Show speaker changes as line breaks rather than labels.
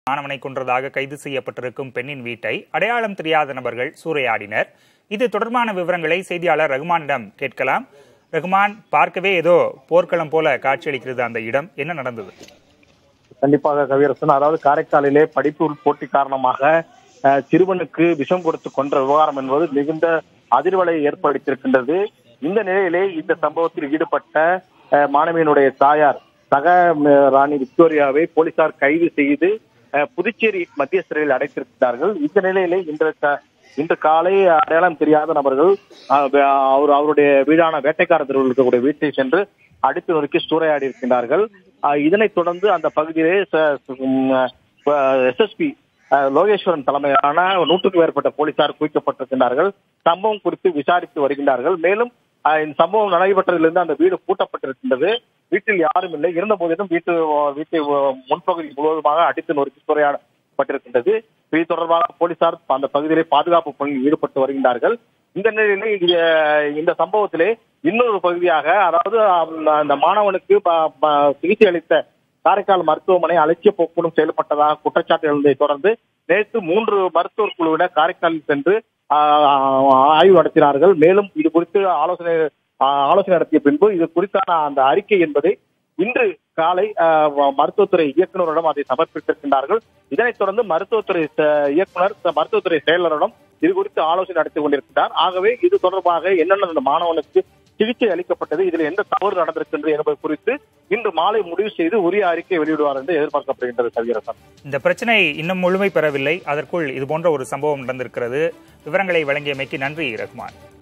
மாணவனை கொன்றதாக கைது செய்யப்பட்டிருக்கும் பெண்ணின் வீட்டை அடையாளம் தெரியாத நபர்கள் சூறையாடினர் இது தொடர்பான விவரங்களை செய்தியாளர் ரகுமானிடம் கேட்கலாம் ரகுமான் பார்க்கவே ஏதோ போர்க்களம் போல காட்சியளிக்கிறது அந்த இடம் என்ன நடந்தது
கண்டிப்பாக கவியரசன் அதாவது காரைக்காலிலே படிப்பு போட்டி காரணமாக அஹ், சிறுவனுக்கு விஷம் கொடுத்து கொன்ற விவகாரம் என்பது மிகுந்த அதிர்வலை ஏற்படுத்தியிருக்கின்றது இந்த நிலையிலே இந்த சம்பவத்தில் ஈடுபட்ட அஹ், மாணவியினுடைய தாயார் சக அஹ், ராணி விக்டோரியாவை போலீசார் கைது செய்து அஹ், புதுச்சேரி மத்திய சிறையில் அடைத்திருக்கிறார்கள் இந்த நிலையிலே இன்று க- இன்று காலை அடையாளம் தெரியாத நபர்கள் அஹ், வே- அவர் அவருடைய வீடான வேட்டைக்கார தெருவில் இருக்கக்கூடிய வீட்டை சென்று அடித்து நொறுக்கி சூறையாடி இருக்கின்றார்கள் அஹ், இதனைத் தொடர்ந்து அந்த பகுதியிலே எஸ்எஸ்பி லோகேஸ்வரன் தலைமையிலான நூற்றுக்கும் மேற்பட்ட போலீசார் குவிக்கப்பட்டிருக்கின்றார்கள் சம்பவம் குறித்து விசாரித்து வருகின்றார்கள் மேலும் அஹ், இந்த சம்பவம் நடைபெற்றதிலிருந்து அந்த வீடு பூட்டப்பட்டிருக்கின்றது வீட்டில் யாரும் இல்லை இருந்த போதிலும் வீட்டு வீட்டு முன்பகுதி முழுவதுமாக அடித்து நொறுக்கி சூறையாடப்பட்டிருக்கின்றது இது தொடர்பாக போலீசார் அந்த பகுதியிலே பாதுகாப்பு பணியில் ஈடுபட்டு வருகின்றார்கள் இந்த நிலையிலே இது- இந்த சம்பவத்திலே இன்னொரு பகுதியாக அதாவது அந்த- அந்த மாணவனுக்கு ப- ப- சிகிச்சை அளித்த காரைக்கால் மருத்துவமனை அலட்சிய போக்குடன் செயல்பட்டதாக குற்றச்சாட்டு எழுந்ததை தொடர்ந்து நேற்று மூன்று மருத்துவர் குழுவினர் காரைக்காலில் சென்று ஆஹ், ஆய்வு நடத்தினார்கள் மேலும் இது குறித்து ஆலோசனை ஆஹ், ஆலோசனை நடத்திய பின்பு இது குறித்தான அந்த அறிக்கை என்பதை இன்று காலை ஆஹ், மருத்துவத்துறை இயக்குநரிடம் அதை சமர்ப்பித்திருக்கின்றார்கள் இதனைத் தொடர்ந்து மருத்துவத்துறை ச- இயக்குனர் ச- மருத்துவத்துறை செயலரிடம் இது குறித்து ஆலோசனை நடத்தி கொண்டிருக்கிறார் ஆகவே இது தொடர்பாக என்னென்ன அந்த மாணவனுக்கு சிகிச்சை அளிக்கப்பட்டது இதில் எந்த தவறு நடந்திருக்கின்றது என்பது குறித்து இன்று மாலை முடிவு செய்து உரிய அறிக்கை வெளியிடுவார் என்று எதிர்பார்க்கப்படுகின்றது கவியரசன்
இந்த பிரச்சனை இன்னும் முழுமை பெறவில்லை அதற்குள் இது போன்ற ஒரு சம்பவம் நடந்திருக்கிறது விவரங்களை வழங்கியமைக்கு நன்றி ரகுமான்